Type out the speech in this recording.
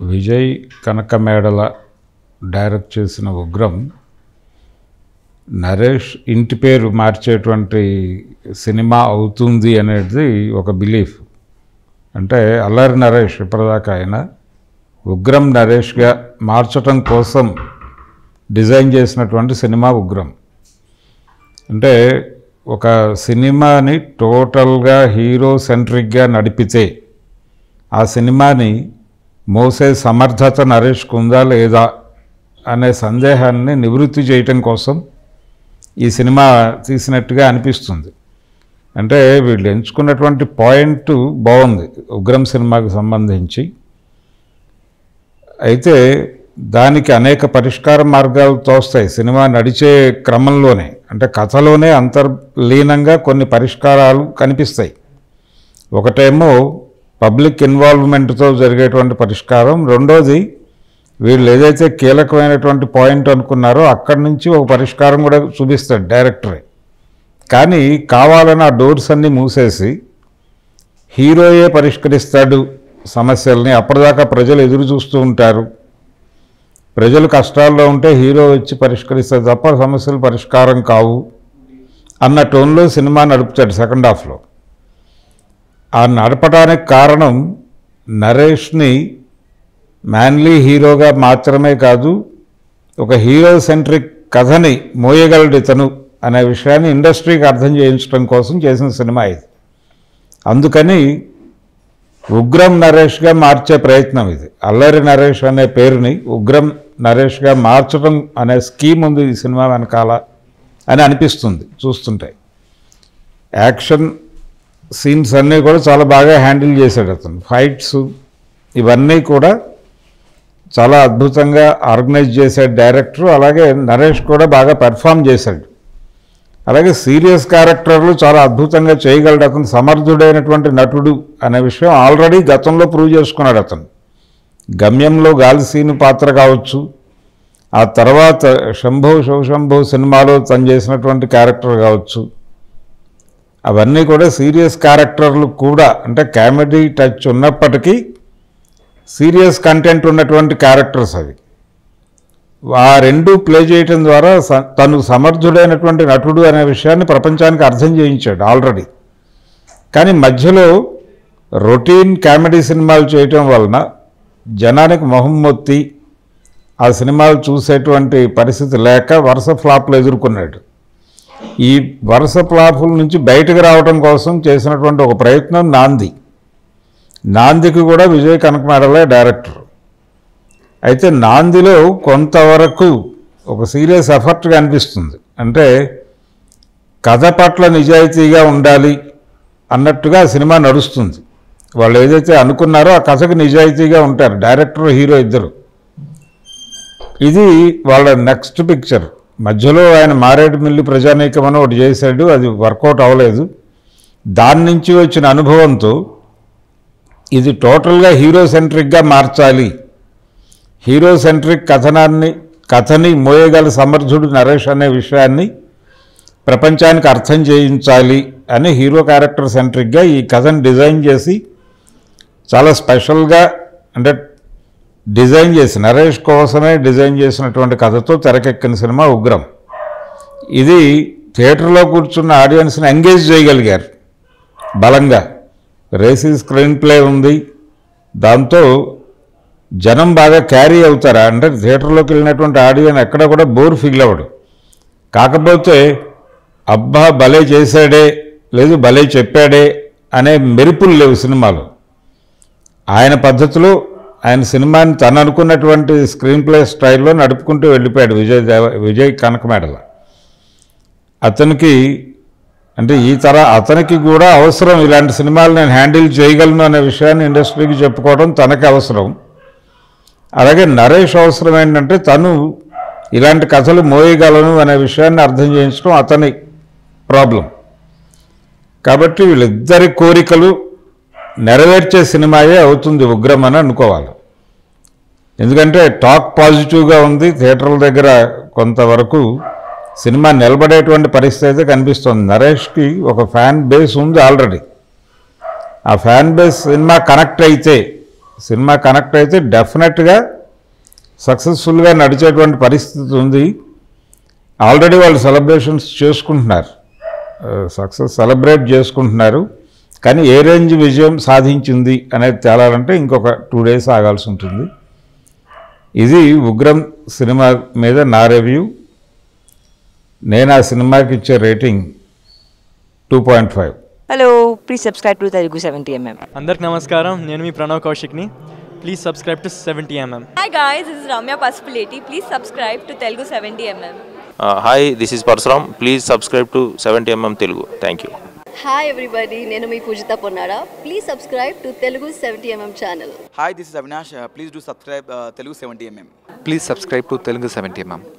Vijay Kanakamedala direct చేసిన ఉగ్రం నరేష్ ఇంటి పేరు మార్చేటువంటి సినిమా అవుతుంది అనేది ఒక బిలీఫ్ అంటే అల్లరి నరేష్ ఇప్పటిదాకా ఆయన ఉగ్రం నరేష్గా మార్చటం కోసం డిజైన్ చేసినటువంటి సినిమా ఉగ్రం అంటే ఒక సినిమాని టోటల్గా హీరో సెంట్రిక్గా నడిపితే ఆ సినిమాని మోసే సమర్థత నరేష్కు ఉందా లేదా అనే సందేహాన్ని నివృత్తి చేయటం కోసం ఈ సినిమా తీసినట్టుగా అనిపిస్తుంది అంటే వీళ్ళు ఎంచుకున్నటువంటి పాయింట్ బాగుంది ఉగ్రం సినిమాకి సంబంధించి అయితే దానికి అనేక పరిష్కార మార్గాలు తోస్తాయి సినిమా నడిచే క్రమంలోనే అంటే కథలోనే అంతర్లీనంగా కొన్ని పరిష్కారాలు కనిపిస్తాయి ఒకటేమో పబ్లిక్ ఇన్వాల్వ్మెంట్తో జరిగేటువంటి పరిష్కారం రెండోది వీళ్ళు ఏదైతే కీలకమైనటువంటి పాయింట్ అనుకున్నారో అక్కడి నుంచి ఒక పరిష్కారం కూడా చూపిస్తాడు డైరెక్టరే కానీ కావాలని ఆ డోర్స్ అన్నీ మూసేసి హీరోయే పరిష్కరిస్తాడు సమస్యల్ని అప్పటిదాకా ప్రజలు ఎదురు చూస్తూ ఉంటారు ప్రజలు కష్టాల్లో ఉంటే హీరో వచ్చి పరిష్కరిస్తారు తప్ప సమస్యలు పరిష్కారం కావు అన్న టోన్లో సినిమా నడుపుతాడు సెకండ్ హాఫ్లో ఆ నడపడానికి కారణం నరేష్ని మ్యాన్లీ హీరోగా మాత్రమే కాదు ఒక హీరో సెంట్రిక్ కథని మోయగలడు ఇతను అనే విషయాన్ని ఇండస్ట్రీకి అర్థం చేయించడం కోసం చేసిన సినిమా ఇది అందుకని ఉగ్రం నరేష్గా మార్చే ప్రయత్నం ఇది అల్లరి నరేష్ అనే పేరుని ఉగ్రం నరేష్గా మార్చడం అనే స్కీమ్ ఉంది ఈ సినిమా వెనకాల అని అనిపిస్తుంది చూస్తుంటే యాక్షన్ సీన్స్ అన్నీ కూడా చాలా బాగా హ్యాండిల్ చేశాడు అతను ఫైట్స్ ఇవన్నీ కూడా చాలా అద్భుతంగా ఆర్గనైజ్ చేశాడు డైరెక్టర్ అలాగే నరేష్ కూడా బాగా పెర్ఫామ్ చేశాడు అలాగే సీరియస్ క్యారెక్టర్లు చాలా అద్భుతంగా చేయగలడు అతను సమర్థుడైనటువంటి నటుడు అనే విషయం ఆల్రెడీ గతంలో ప్రూవ్ చేసుకున్నాడు అతను గమ్యంలో గాలిసీను పాత్ర కావచ్చు ఆ తర్వాత శంభో శివశంభో సినిమాలో తను చేసినటువంటి క్యారెక్టర్ కావచ్చు అవన్నీ కూడా సీరియస్ క్యారెక్టర్లు కూడా అంటే కామెడీ టచ్ ఉన్నప్పటికీ సీరియస్ కంటెంట్ ఉన్నటువంటి క్యారెక్టర్స్ అవి ఆ రెండు ప్లే చేయటం ద్వారా స- తను సమర్థుడైనటువంటి నటుడు అనే విషయాన్ని ప్రపంచానికి అర్థం చేయించాడు ఆల్రెడీ కానీ మధ్యలో రొటీన్ కామెడీ సినిమాలు చేయటం వలన జనానికి మొహం మొత్తి ఆ సినిమాలు చూసేటువంటి పరిస్థితి లేక వరుస ఫ్లాప్లు ఎదుర్కొన్నాడు ఈ వరుస ఫ్లాపుల నుంచి బయటకు రావడం కోసం చేసినటువంటి ఒక ప్రయత్నం నాంది నాందికి కూడా విజయ్ కనకమాడలే డైరెక్టర్ అయితే నాందిలో కొంతవరకు ఒక సీరియస్ ఎఫర్ట్గా అనిపిస్తుంది అంటే కథ పట్ల నిజాయితీగా ఉండాలి అన్నట్టుగా ఆ సినిమా నడుస్తుంది వాళ్ళు ఏదైతే అనుకున్నారో ఆ కథకు నిజాయితీగా ఉంటారు డైరెక్టర్ హీరో ఇద్దరు ఇది వాళ్ళ నెక్స్ట్ పిక్చర్ మధ్యలో ఆయన మారేడుమిల్లి ప్రజానీకం అని ఒకటి చేశాడు అది వర్కౌట్ అవ్వలేదు దాని నుంచి వచ్చిన అనుభవంతో ఇది టోటల్గా హీరో సెంట్రిక్గా మార్చాలి హీరో సెంట్రిక్ కథనాన్ని కథని మోయగల సమర్థుడు నరేష్ అనే విషయాన్ని ప్రపంచానికి అర్థం చేయించాలి అని హీరో క్యారెక్టర్ సెంట్రిక్గా ఈ కథను డిజైన్ చేసి చాలా స్పెషల్గా అంటే డిజైన్ చేసి నరేష్ కోసమే డిజైన్ చేసినటువంటి కథతో తెరకెక్కిన సినిమా ఉగ్రం ఇది థియేటర్లో కూర్చున్న ఆడియన్స్ని ఎంగేజ్ చేయగలిగారు బలంగా రేసీ స్క్రీన్ ప్లే ఉంది దాంతో జనం బాగా క్యారీ అవుతారా అంటే థియేటర్లోకి వెళ్ళినటువంటి ఆడియన్ ఎక్కడ కూడా బోర్ ఫీల్ అవ్వడు కాకపోతే అబ్బా భలే చేశాడే లేదు భలే చెప్పాడే అనే మెరుపులు లేవు సినిమాలో ఆయన పద్ధతిలో ఆయన సినిమాని తను అనుకున్నటువంటి స్క్రీన్ ప్లే స్టైల్లో నడుపుకుంటూ వెళ్ళిపోయాడు విజయ్ దేవ విజయ్ కనకమేడల అతనికి అంటే ఈ తర అతనికి కూడా అవసరం ఇలాంటి సినిమాలు నేను హ్యాండిల్ చేయగలను అనే విషయాన్ని ఇండస్ట్రీకి చెప్పుకోవడం తనకి అవసరం అలాగే నరేష్ అవసరం ఏంటంటే తను ఇలాంటి కథలు మోయగలను అనే విషయాన్ని అర్థం చేయించడం అతని ప్రాబ్లం కాబట్టి వీళ్ళిద్దరి కోరికలు నెరవేర్చే సినిమాయే అవుతుంది ఉగ్రం అని అనుకోవాలి ఎందుకంటే టాక్ పాజిటివ్గా ఉంది థియేటర్ల దగ్గర కొంతవరకు సినిమా నిలబడేటువంటి పరిస్థితి అయితే కనిపిస్తుంది నరేష్కి ఒక ఫ్యాన్ బేస్ ఉంది ఆల్రెడీ ఆ ఫ్యాన్ బేస్ సినిమా కనెక్ట్ అయితే సినిమా కనెక్ట్ అయితే డెఫినెట్గా సక్సెస్ఫుల్గా నడిచేటువంటి పరిస్థితి ఉంది ఆల్రెడీ వాళ్ళు సెలబ్రేషన్స్ చేసుకుంటున్నారు సక్సెస్ సెలబ్రేట్ చేసుకుంటున్నారు కానీ ఏ రేంజ్ విజయం సాధించింది అనేది తేలాలంటే ఇంకొక టూ డేస్ ఆగాల్సి ఉంటుంది ఇది ఉగ్రం సినిమా మీద నా రివ్యూ నేను ఆ సినిమాకి ఇచ్చే rating two point five hello please subscribe to Telugu seventy MM అందరికి నమస్కారం నేను మీ ప్రణవ్ కౌశిక్ని please subscribe to seventy MM Hi guys, this is Ramya Pasupuleti. Please subscribe to Telugu 70mm. Hi this is Parashuram please subscribe to seventy MM Telugu thank you hi everybody నేను మీ Pujitha Ponnada please subscribe to Telugu seventy MM channel Hi, this is Avinash. Uh, please do subscribe uh, Telugu 70mm. Please subscribe to Telugu 70mm.